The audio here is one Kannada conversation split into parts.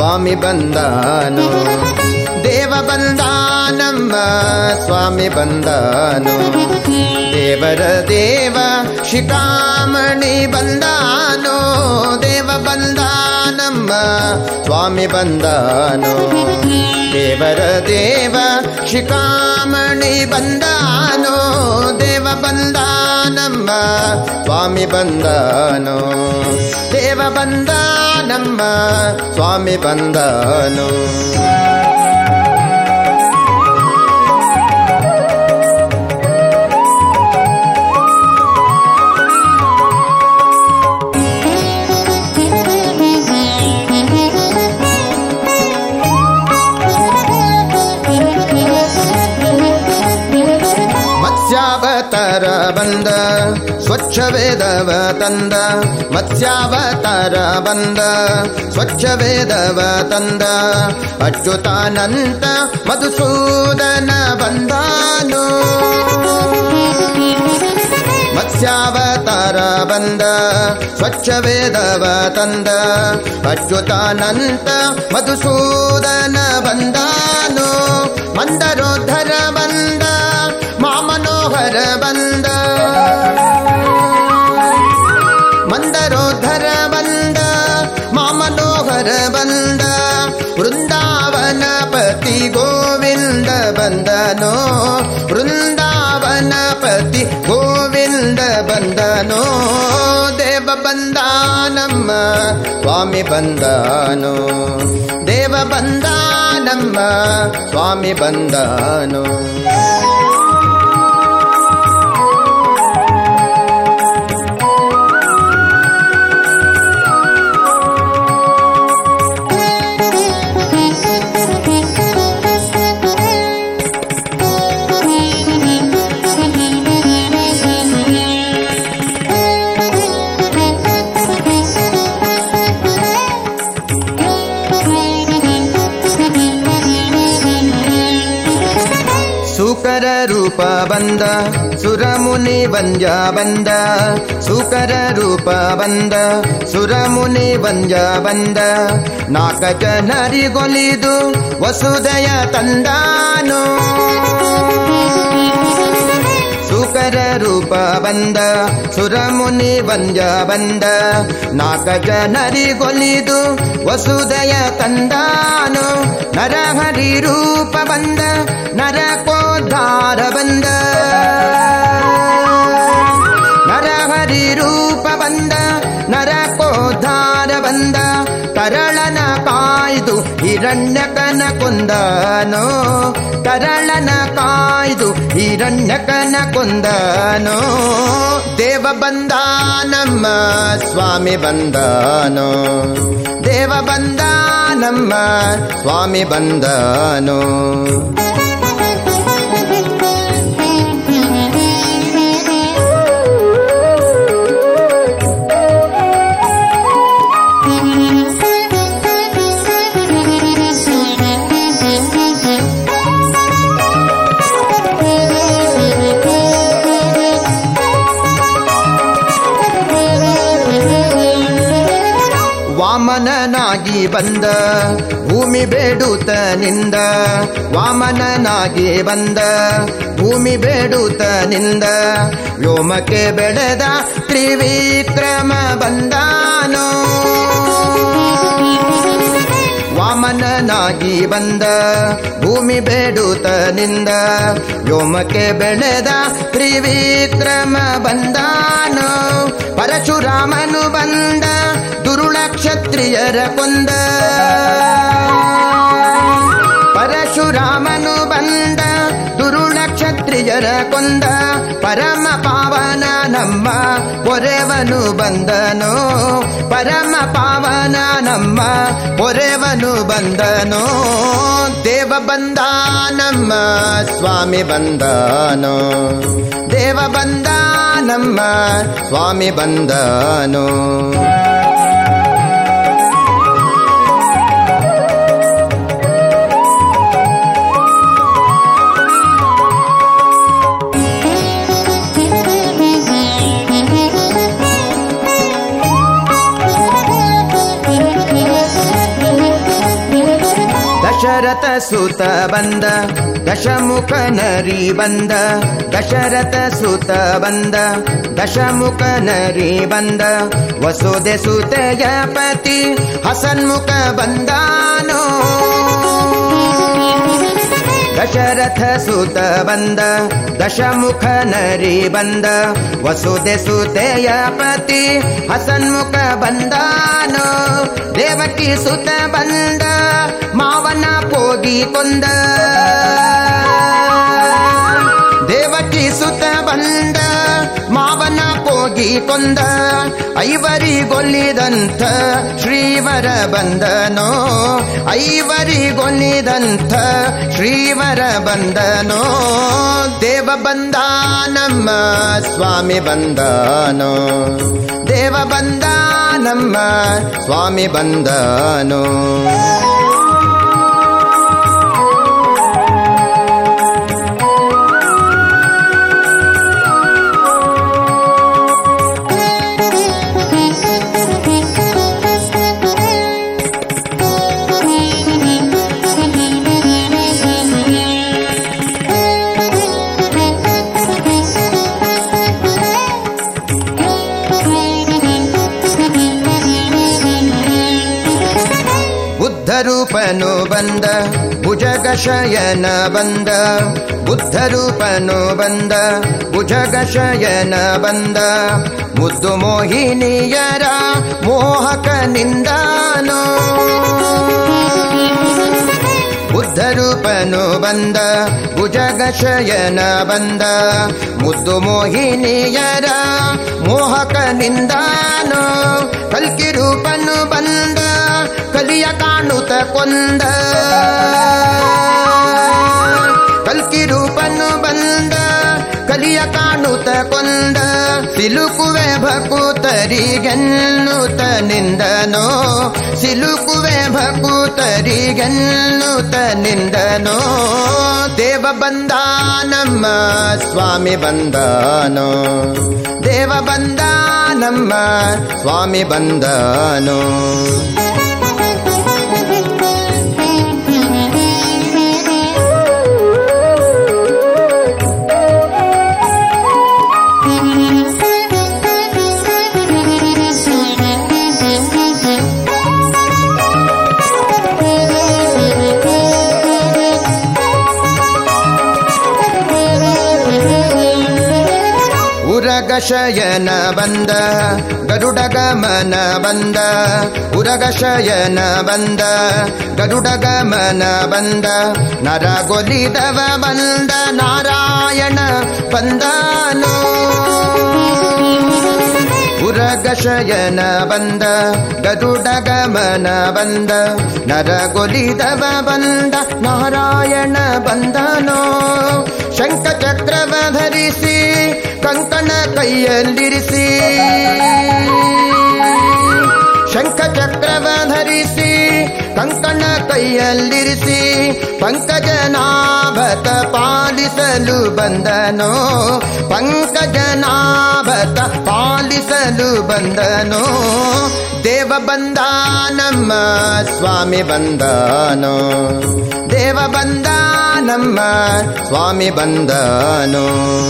ಸ್ವಾಮಿ ಬಂದಾನು ದೇವ ಬಂದಾನಮ್ಮ ಸ್ವಾಮಿ ಬಂದಾನು ದೇವರ ದೇವ ಶಿಖಾಮಣಿ ಬಂದಾನು ದೇವ ಬಂದಾನಮ್ಮ ಸ್ವಾಮಿ ಬಂದಾನು ದೇವರ ದೇವ ಶಿಖಾಮಣಿ ಬಂದಾನು ದೇವ ಬಂದಾನಮ್ಮ ಸ್ವಾಮಿ ಬಂದಾನು ದೇವ ಬಂದಾನಮ್ಮ ಸ್ವಾಮಿ ಬಂದಾನು ಮತ್ಸ್ಯಾವತಾರ ಬಂದ ಸ್ವಚ್ಛ ವೇದವ ತಂದ ಮತ್ಸ್ಯಾವತಾರ ಬಂದ ಸ್ವಚ್ಛ ವೇದವ ತಂದ ಅಚ್ಯುತಾನಂತ ಮಧುಸೂದನ ಬಂದಾನು ಮತ್ಸ್ಯಾವತಾರ ಬಂದ ಸ್ವಚ್ಛ ವೇದವ ತಂದ ಅಚ್ಯುತಾನಂತ ಮಧುಸೂದನ ಬಂದಾನು ಮಂದರೋಧರ ಬಂದ ಮಾಮನೋಹರ ಬಂದ ಮಂದರೋಧರ ಬಂದ ಮಾಮನೋಹರ ಬಂದ ವೃಂದಾವನ ಪತಿ ಗೋವಿಂದ ಬಂದನೋ ವೃಂದಾವನ ಪತಿ ಗೋವಿಂದ ಬಂದನೋ ದೇವ ಬಂದಾನಮ್ಮ ಸ್ವಾಮಿ ಬಂದಾನು ದೇವ ಬಂದಾನಮ್ಮ ಸ್ವಾಮಿ ಬಂದಾನು ಸುಕರ ರೂಪ ಬಂದ ಸುರಮುನಿ ಬಂಜ ಬಂದ ಸುಕರ ರೂಪ ಬಂದ ಸುರಮುನಿ ಬಂಜ ಬಂದ ನಾಕ ಜನರಿಗೊಲಿದು ವಸುದಯ ತಂದಾನು ಸುಕರ ರೂಪ ಬಂದ ಸುರಮುನಿ ಬಂಜ ಬಂದ ನಾಕ ಜನರಿಗೊಲಿದು ವಸುದಯ ತಂದಾನು ನರಹರಿ ರೂಪ ಬಂದ ನರಕೋದ್ಧಾರ ಬಂದ ನರಹರಿ ರೂಪ ಬಂದ ನರಕೋದ್ಧಾರ ಬಂದ ತರಳನ ಕಾಯ್ದು ಹಿರಣ್ಯಕನ ಕೊಂದನೋ ತರಳನ ಕಾಯ್ದು ಹಿರಣ್ಯಕನ ಕೊಂದನೋ ದೇವ ಬಂದಾನಮ್ಮ ಸ್ವಾಮಿ ಬಂದಾನೋ ದೇವ ಬಂದಾನಮ್ಮ ಸ್ವಾಮಿ ಬಂದಾನೋ ವಾಮನನಾಗಿ ಬಂದ ಭೂಮಿ ಬೇಡುತ್ತ ನಿಂದ ವಾಮನನಾಗಿ ಬಂದ ಭೂಮಿ ಬೇಡುತ್ತ ನಿಂದ ವ್ಯೋಮಕ್ಕೆ ಬೆಳೆದ ತ್ರಿವಿಕ್ರಮ ಬಂದಾನೋ ವಾಮನನಾಗಿ ಬಂದ ಭೂಮಿ ಬೇಡುತ್ತ ನಿಂದ ವ್ಯೋಮಕ್ಕೆ ಬೆಳೆದ ತ್ರಿವಿಕ್ರಮ ಬಂದಾನು ಪರಶುರಾಮನು ಬಂದ ದುರುಳ ಕ್ಷತ್ರಿಯರ ಕೊಂದ ಪರಶುರಾಮನು ಬಂದ ದುರುಳ ಕ್ಷತ್ರಿಯರ ಕೊಂದ ಪರಮ ಪಾವನ ನಮ್ಮ ಪೊರೆವನು ಬಂದನು ಪರಮ ಪಾವನ ನಮ್ಮ ಪೊರೆವನು ಬಂದನು ದೇವ ಬಂದ ನಮ್ಮ ಸ್ವಾಮಿ ಬಂದನು ದೇವ ಬಂದ ನಮ್ಮ ಸ್ವಾಮಿ ಬಂದನು ದಶರಥ ಸುತ ಬಂದ ದಶಮುಖ ನರಿ ಬಂದ ದಶರಥ ಸುತ ಬಂದ ದಶಮುಖ ನರಿ ಬಂದ ವಸುದೆ ಸುತೆಯ ಪತಿ ಹಸನ್ಮುಖ ಬಂದಾನೋ ದಶರಥ ಸುತ ಬಂದ ದಶಮುಖ ನರಿ ಬಂದ ವಸುದೆ ಸುತೆಯ ಪತಿ ಹಸನ್ಮುಖ ಬಂದಾನೋ ದೇವಕಿ ಸುತ ಬಂದ ಮಾವನ ಪೋಗಿ ಕೊಂದ ದೇವಕಿ ಸುತ ಬಂದ ಮಾವನ ಪೋಗಿ ಕೊಂದ ಐವರಿಗೊಲ್ಲಿದಂಥ ಶ್ರೀವರ ಬಂದನೋ ಐವರಿಗೊಲ್ಲಿದಂಥ ಶ್ರೀವರ ಬಂದನೋ ದೇವ ಬಂದ ನಮ್ಮ ಸ್ವಾಮಿ ಬಂದನೋ ದೇವ ಬಂದ ನಮ್ಮ ಸ್ವಾಮಿ ಬಂದನೋ ಬುದ್ಧರೂಪನು ಬಂದ ಭುಜಗ ಶಯನ ಬಂದ ಬುದ್ಧರೂಪನು ಬಂದ ಭುಜಗ ಶಯನ ಬಂದ ಮುದ್ದು ಮೋಹಿನಿಯರ ಮೋಹಕನಿಂದಾನೋ ಬುದ್ಧರೂಪನು ಬಂದ ಭುಜಗ ಶಯನ ಬಂದ ಮುದ್ದು ಮೋಹಿನಿಯರ ಮೋಹಕನಿಂದಾನೋ ಕಲ್ಕಿ ರೂಪನು ಬಂದ ಕಲಿಯ ಕಾಣುತ್ತ ಕೊಂದ ಕಲ್ಕಿ ರೂಪನು ಬಂದ ಕಲಿಯ ಕಾಣುತ್ತ ಕೊಂದ ಸಿಲುಕುವೆ ಭಕುತರಿಗೆನ್ನುತ್ತ ನಿಂದನೋ ಸಿಲುಕುವೆ ಭಕುತರಿಗೆನ್ನುತ್ತ ನಿಂದನೋ ದೇವ ಬಂದ ನಮ್ಮ ಸ್ವಾಮಿ ಬಂದನೋ ದೇವ ಬಂದ ನಮ್ಮ ಸ್ವಾಮಿ ಬಂದನೋ ಉರಗ ಶಯನ ಬಂದ ಗರುಡ ಗಮನ ಬಂದ ಉರಗ ಶಯನ ಬಂದ ಗರುಡ ಗಮನ ಬಂದ ನರಗೊಲಿದವ ಬಂದ ನಾರಾಯಣ ಬಂದನೋ ಉರಗ ಶಯನ ಬಂದ ಗರುಡ ಗಮನ ಬಂದ ನರಗೊಲಿದವ ಬಂದ ನಾರಾಯಣ ಬಂದನೋ ಶಂಖ ಚಕ್ರವ ಧರಿಸಿ ಕಂಕಣ ಕೈಯಲ್ಲಿರಿಸಿ ಶಂಖ ಚಕ್ರವ ಧರಿಸಿ ಕಂಕಣ ಕೈಯಲ್ಲಿರಿಸಿ ಪಂಕಜನಾಭತ ಪಾಲಿಸಲು ಬಂದನೋ ಪಂಕಜನಾಭತ ಪಾಲಿಸಲು ಬಂದನೋ ದೇವ ಬಂದ ನಮ್ಮ ಸ್ವಾಮಿ ಬಂದನೋ ದೇವ ಬಂದ ನಮ್ಮ ಸ್ವಾಮಿ ಬಂದನೋ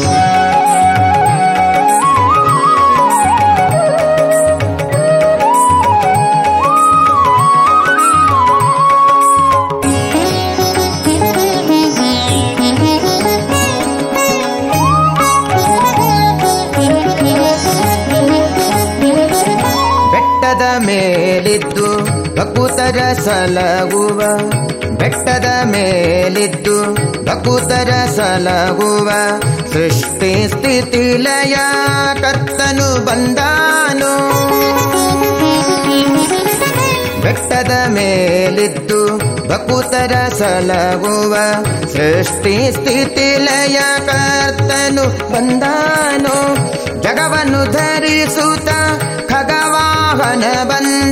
ಬೆಟ್ಟದ ಮೇಲಿದ್ದು ಬಕುತರ ಸಲಗುವ ಬೆಟ್ಟದ ಮೇಲಿದ್ದು ಬಕುತರ ಸಲಗುವ ಸೃಷ್ಟಿ ಸ್ಥಿತಿ ಲಯ ಕರ್ತನು ಬಂದಾನು ಬೆಟ್ಟದ ಮೇಲಿದ್ದು ಬಕುತರ ಸಲಗುವ ಸೃಷ್ಟಿ ಸ್ಥಿತಿ ಲಯ ಕರ್ತನು ಬಂದಾನು ಜಗವನ್ನು ಧರಿಸುತ್ತ ಖಗವಾಹನ ಬಂದ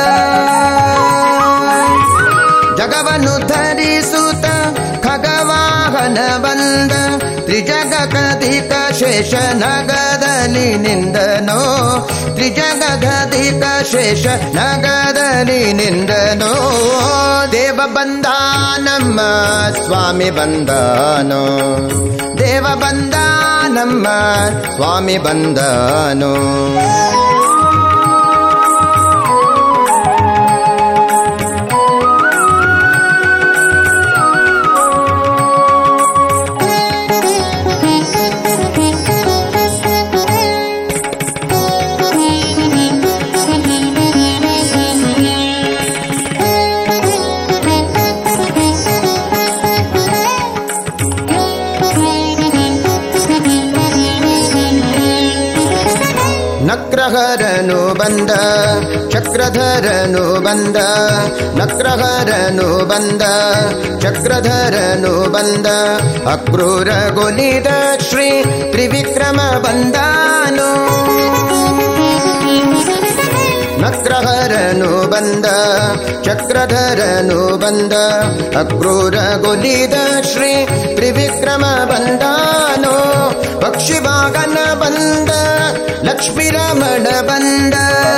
ಜಗವನ್ನು ಧರಿಸುತ್ತ ಖಗವಾಹನ ಬಂದ ತ್ರಿಜಗ ಕದಿಕ ಶೇಷ ನಗದಲ್ಲಿ ನಗದಲ್ಲಿ ನಿಂದನೋ ತ್ರಿಜಗಧಿಕ ಶೇಷ ನಗದಲ್ಲಿ ನಿಂದನೋ ದೇವ ಬಂದ ನಮ್ಮ ಸ್ವಾಮಿ ಬಂದನೋ ದೇವ ಬಂದ ನಮ್ಮ ಸ್ವಾಮಿ ಬಂದನೋ ನಕ್ರಹರನು ಬಂದ ಚಕ್ರಧರನು ಬಂದ ನಕ್ರಹರನು ಬಂದ ಚಕ್ರಧರನು ಬಂದ ಅಕ್ರೂರ ಗೊಲಿದ ಶ್ರೀ ತ್ರಿವಿಕ್ರಮ ಬಂದಾನು ನಕ್ರಹರನು ಬಂದ ಚಕ್ರಧರನು ಬಂದ ಅಕ್ರೂರ ಗೊಲಿದ ಶ್ರೀ ತ್ರಿವಿಕ್ರಮ ಬಂದಾನೋ ಪಕ್ಷಿವಾಗನ ಬಂದ ಲಕ್ಷ್ಮೀರಮಣ ಬಂದ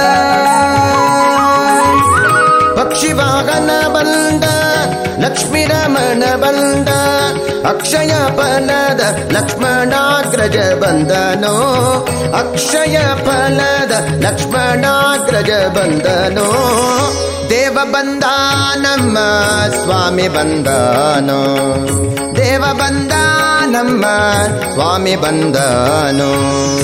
ಪಕ್ಷಿವಾಗನ ಬಂದ ಲಕ್ಷ್ಮೀರಮಣ ಬಂದ ಅಕ್ಷಯ ಫಲದ ಲಕ್ಷ್ಮಣಾಗ್ರಜ ಬಂದನೋ ಅಕ್ಷಯ ಫಲದ ಲಕ್ಷ್ಮಣಾಗ್ರಜ ಬಂದನೋ ದೇವ ಬಂದ ನಮ್ಮ ಸ್ವಾಮಿ ಬಂದನೋ ದೇವ ಬಂದ ನಮ್ಮ ಸ್ವಾಮಿ ಬಂದನೋ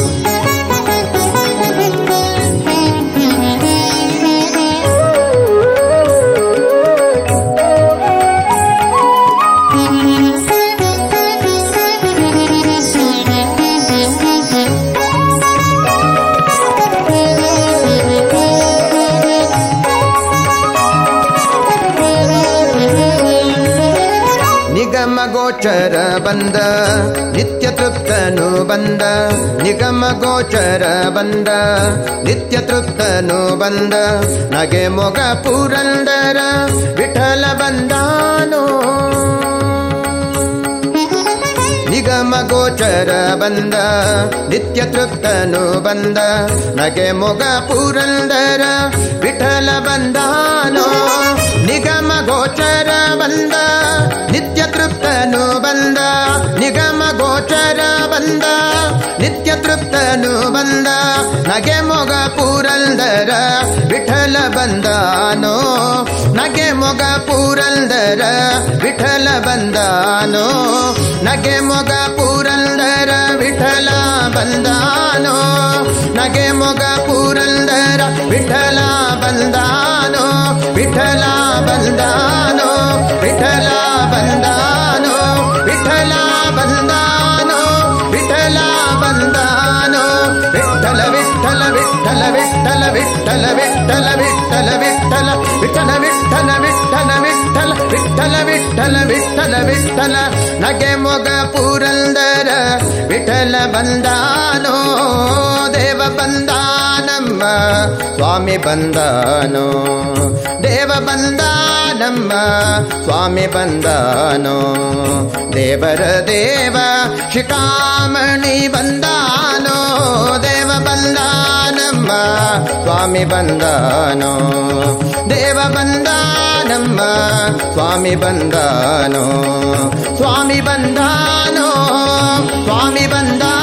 ನಿಗಮ ಗೋಚರ ಬಂದ ನಿತ್ಯ ತೃಪ್ತನು ಬಂದ ನಿಗಮ ಗೋಚರ ಬಂದ ನಿತ್ಯ ತೃಪ್ತನು ಬಂದ ನಗೆ ಮೊಗ ಪುರಂದರ ವಿಠಲ ಬಂದಾನೋ ನಿಗಮ ಗೋಚರ ಬಂದ ನಿತ್ಯ ತೃಪ್ತನು ಬಂದ ನಗೆ ಮೊಗ ಪುರಂದರ ವಿಠಲ ಬಂದಾನೋ ನಿಗಮ ಗೋಚರ ಬಂದ ನಿತ್ಯ ತೃಪ್ತನು ಬಂದ ನಿಗಮ ಗೋಚರ ಬಂದ ನಿತ್ಯ ತೃಪ್ತನು ಬಂದ ನಗೆ ಮೊಗ ಪೂರಂದರ ವಿಠಲ ಬಂದಾನೋ ನಗೆ ಮೊಗ ಪೂರಂದರ ವಿಠಲ ಬಂದಾನೋ ನಗೆ ಮೊಗ ಪೂರಂದರ ವಿಠಲ ಬಂದಾನೋ ನಗೆ ಮೊಗ ಪೂರಂದರ ವಿಠಲ ಬಂದಾನೋ ವಿಠಲ ಬಂದಾನೋ ವಿಠಲ ಬಂದಾನೋ ವಿಠಲ ಬಂದಾನೋ ವಿಠಲ ಬಂದಾನೋ ವಿಠಲ ವಿಠಲ ವಿಠಲ ವಿಠಲ ವಿಠಲ ವಿಠಲ ವಿಠಲ ವಿಠಲ ವಿಠಲ ವಿಠಲ ವಿಠಲ ವಿಠಲ ವಿಠಲ ವಿಠಲ ವಿಠಲ ವಿಠಲ ನಗೆ ಮೊಗ ಪುರಂದರ ವಿಠಲ ಬಂದಾನೋ ದೇವ ಬಂದಾನಮ್ಮ ಸ್ವಾಮಿ ಬಂದಾನೋ ದೇವ ಬಂದಾನಮ್ಮ ಸ್ವಾಮಿ ಬಂದಾನೋ ದೇವರ ದೇವ ಶಿಖಾಮಣಿ ಬಂದಾನೋ ದೇವ ಬಂದಾನಮ್ಮ ಸ್ವಾಮಿ ಬಂದಾನೋ ದೇವ ಬಂದಾನಮ್ಮ ಸ್ವಾಮಿ ಬಂದಾನೋ ಸ್ವಾಮಿ ಬಂದಾನೋ ಸ್ವಾಮಿ ಬಂದಾನೋ